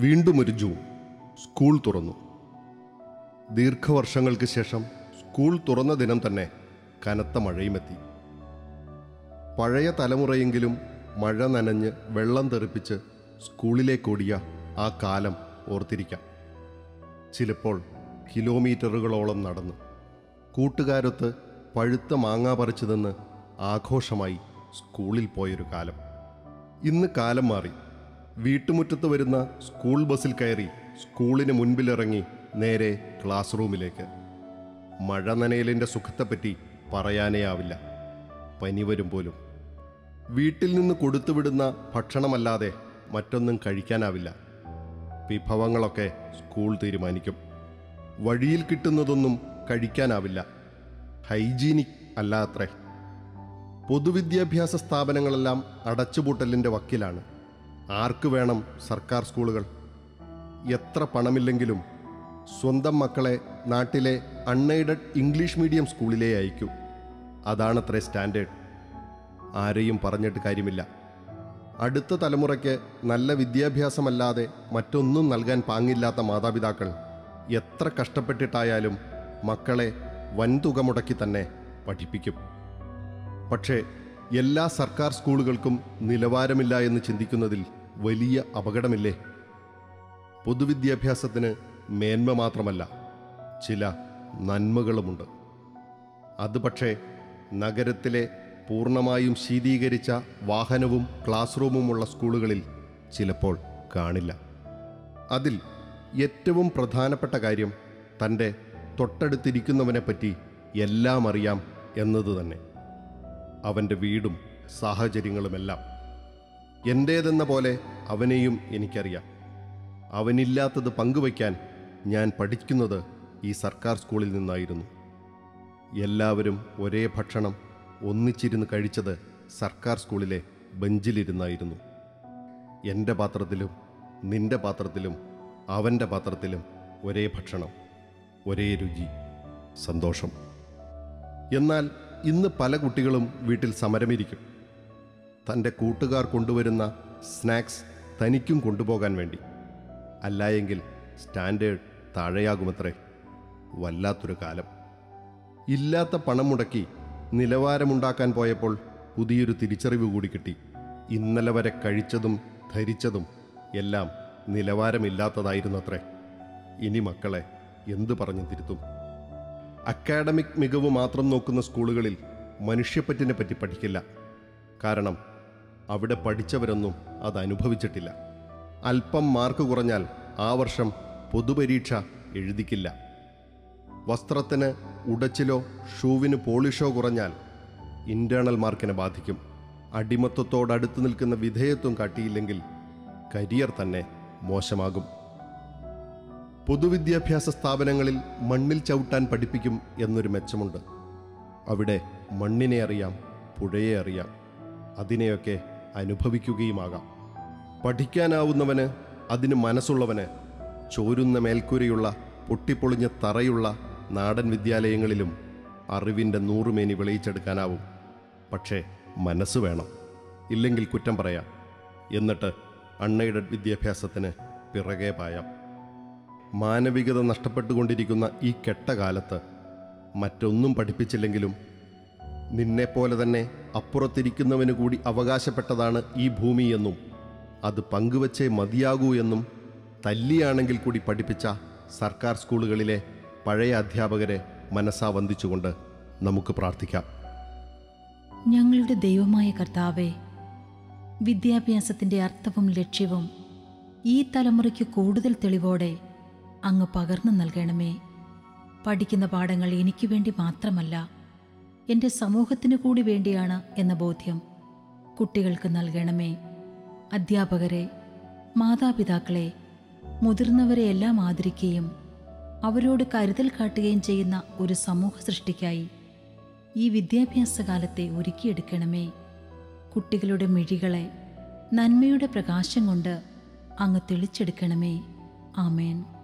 വീണ്ടും ഒരു June school തുറന്നു ദീർഘവർഷങ്ങൾക്ക് ശേഷം സ്കൂൾ തുറന്ന ദിനം തന്നെ കനത്ത മഴയുമെത്തി പഴയ തലമുറയെങ്കിലും മഴ നനഞ്ഞ് വെള്ളം തെറിപ്പിച്ച് സ്കൂളിലേക്കോടിയ ആ കാലം ഓർത്തിരിക്കാം ചിലപ്പോൾ കിലോമീറ്ററുകളോളം നടന്നു കൂട്ടുകാരൊത്ത് പഴുത്ത മാങ്ങ പറിച്ചു നിന്ന് ആഘോഷമായി സ്കൂളിൽ പോയൊരു കാലം ഇന്ന് കാലം മാറി വീട്ടുമുറ്റത്ത് വരുന്ന സ്കൂൾ ബസ്സിൽ കയറി സ്കൂളിന് മുൻപിലിറങ്ങി നേരെ ക്ലാസ് റൂമിലേക്ക് മഴ നനയലിൻ്റെ സുഖത്തെപ്പറ്റി പറയാനേ ആവില്ല പനി വരും പോലും വീട്ടിൽ നിന്ന് കൊടുത്തുവിടുന്ന ഭക്ഷണമല്ലാതെ മറ്റൊന്നും കഴിക്കാനാവില്ല വിഭവങ്ങളൊക്കെ സ്കൂൾ തീരുമാനിക്കും വഴിയിൽ കിട്ടുന്നതൊന്നും കഴിക്കാനാവില്ല ഹൈജീനിക് അല്ല അത്രേ പൊതുവിദ്യാഭ്യാസ സ്ഥാപനങ്ങളെല്ലാം അടച്ചുപൂട്ടലിൻ്റെ വക്കിലാണ് ആർക്ക് വേണം സർക്കാർ സ്കൂളുകൾ എത്ര പണമില്ലെങ്കിലും സ്വന്തം മക്കളെ നാട്ടിലെ അൺഎയ്ഡഡ് ഇംഗ്ലീഷ് മീഡിയം സ്കൂളിലേ അയക്കൂ അതാണത്രേ സ്റ്റാൻഡേർഡ് ആരെയും പറഞ്ഞിട്ട് കാര്യമില്ല അടുത്ത തലമുറയ്ക്ക് നല്ല വിദ്യാഭ്യാസമല്ലാതെ മറ്റൊന്നും നൽകാൻ പാങ്ങില്ലാത്ത മാതാപിതാക്കൾ എത്ര കഷ്ടപ്പെട്ടിട്ടായാലും മക്കളെ വൻതുക മുടക്കി തന്നെ പഠിപ്പിക്കും പക്ഷേ എല്ലാ സർക്കാർ സ്കൂളുകൾക്കും നിലവാരമില്ല എന്ന് ചിന്തിക്കുന്നതിൽ വലിയ അപകടമില്ലേ പൊതുവിദ്യാഭ്യാസത്തിന് മേന്മ മാത്രമല്ല ചില നന്മകളുമുണ്ട് അത് പക്ഷേ നഗരത്തിലെ പൂർണ്ണമായും ശീതീകരിച്ച വാഹനവും ക്ലാസ് റൂമുമുള്ള സ്കൂളുകളിൽ ചിലപ്പോൾ കാണില്ല അതിൽ ഏറ്റവും പ്രധാനപ്പെട്ട കാര്യം തൻ്റെ തൊട്ടടുത്തിരിക്കുന്നവനെപ്പറ്റി എല്ലാം അറിയാം എന്നത് തന്നെ അവൻ്റെ വീടും സാഹചര്യങ്ങളുമെല്ലാം എൻ്റേതെന്ന പോലെ അവനെയും എനിക്കറിയാം അവനില്ലാത്തത് പങ്കുവയ്ക്കാൻ ഞാൻ പഠിക്കുന്നത് ഈ സർക്കാർ സ്കൂളിൽ നിന്നായിരുന്നു എല്ലാവരും ഒരേ ഭക്ഷണം ഒന്നിച്ചിരുന്ന് കഴിച്ചത് സർക്കാർ സ്കൂളിലെ ബെഞ്ചിലിരുന്നായിരുന്നു എൻ്റെ പാത്രത്തിലും നിന്റെ പാത്രത്തിലും അവൻ്റെ പാത്രത്തിലും ഒരേ ഭക്ഷണം ഒരേ രുചി സന്തോഷം എന്നാൽ ഇന്ന് പല കുട്ടികളും വീട്ടിൽ സമരമിരിക്കും തൻ്റെ കൂട്ടുകാർ കൊണ്ടുവരുന്ന സ്നാക്സ് തനിക്കും കൊണ്ടുപോകാൻ വേണ്ടി അല്ലായെങ്കിൽ സ്റ്റാൻഡേർഡ് താഴെയാകുമത്രേ വല്ലാത്തൊരു കാലം ഇല്ലാത്ത പണം മുടക്കി നിലവാരമുണ്ടാക്കാൻ പോയപ്പോൾ പുതിയൊരു തിരിച്ചറിവ് കൂടി കിട്ടി ഇന്നലെ വരെ കഴിച്ചതും ധരിച്ചതും എല്ലാം നിലവാരമില്ലാത്തതായിരുന്നത്രേ ഇനി മക്കളെ എന്തു പറഞ്ഞു തിരുത്തും അക്കാഡമിക് മികവ് മാത്രം നോക്കുന്ന സ്കൂളുകളിൽ മനുഷ്യപ്പറ്റിനെ പറ്റി പഠിക്കില്ല കാരണം അവിടെ പഠിച്ചവരൊന്നും അത് അനുഭവിച്ചിട്ടില്ല അല്പം മാർക്ക് കുറഞ്ഞാൽ ആ വർഷം പൊതുപരീക്ഷ എഴുതിക്കില്ല വസ്ത്രത്തിന് ഉടച്ചിലോ ഷൂവിന് പോളിഷോ കുറഞ്ഞാൽ ഇന്റേണൽ മാർക്കിനെ ബാധിക്കും അടിമത്തത്തോടടുത്ത് നിൽക്കുന്ന വിധേയത്വം കാട്ടിയില്ലെങ്കിൽ കരിയർ തന്നെ മോശമാകും പൊതുവിദ്യാഭ്യാസ സ്ഥാപനങ്ങളിൽ മണ്ണിൽ ചവിട്ടാൻ പഠിപ്പിക്കും എന്നൊരു മെച്ചമുണ്ട് അവിടെ മണ്ണിനെ അറിയാം പുഴയെ അറിയാം അതിനെയൊക്കെ അനുഭവിക്കുകയുമാകാം പഠിക്കാനാവുന്നവന് അതിന് മനസ്സുള്ളവന് ചോരുന്ന മേൽക്കൂരയുള്ള പൊട്ടിപ്പൊളിഞ്ഞ തറയുള്ള നാടൻ വിദ്യാലയങ്ങളിലും അറിവിൻ്റെ നൂറുമേനി വിളയിച്ചെടുക്കാനാവും പക്ഷേ മനസ്സ് വേണം ഇല്ലെങ്കിൽ കുറ്റം പറയാം എന്നിട്ട് അൺഎയ്ഡഡ് വിദ്യാഭ്യാസത്തിന് പിറകെ പായാം മാനവികത നഷ്ടപ്പെട്ടുകൊണ്ടിരിക്കുന്ന ഈ കെട്ട കാലത്ത് മറ്റൊന്നും പഠിപ്പിച്ചില്ലെങ്കിലും നിന്നെപ്പോലെ തന്നെ അപ്പുറത്തിരിക്കുന്നവന് കൂടി അവകാശപ്പെട്ടതാണ് ഈ ഭൂമി എന്നും അത് പങ്കുവച്ചേ മതിയാകൂ എന്നും തല്ലിയാണെങ്കിൽ കൂടി പഠിപ്പിച്ച സർക്കാർ സ്കൂളുകളിലെ പഴയ അധ്യാപകരെ മനസ്സാ വന്ദിച്ചുകൊണ്ട് നമുക്ക് പ്രാർത്ഥിക്കാം ഞങ്ങളുടെ ദൈവമായ കർത്താവെ വിദ്യാഭ്യാസത്തിൻ്റെ അർത്ഥവും ലക്ഷ്യവും ഈ തലമുറയ്ക്ക് കൂടുതൽ തെളിവോടെ അങ്ങ് പകർന്നു നൽകണമേ പഠിക്കുന്ന പാഠങ്ങൾ എനിക്ക് വേണ്ടി മാത്രമല്ല എൻ്റെ സമൂഹത്തിനു കൂടി വേണ്ടിയാണ് എന്ന ബോധ്യം കുട്ടികൾക്ക് നൽകണമേ അധ്യാപകരെ മാതാപിതാക്കളെ മുതിർന്നവരെ എല്ലാം ആദരിക്കുകയും അവരോട് കരുതൽ കാട്ടുകയും ചെയ്യുന്ന ഒരു സമൂഹ സൃഷ്ടിക്കായി ഈ വിദ്യാഭ്യാസ കാലത്തെ ഒരുക്കിയെടുക്കണമേ കുട്ടികളുടെ മിഴികളെ നന്മയുടെ പ്രകാശം കൊണ്ട് അങ്ങ് തെളിച്ചെടുക്കണമേ ആമേൻ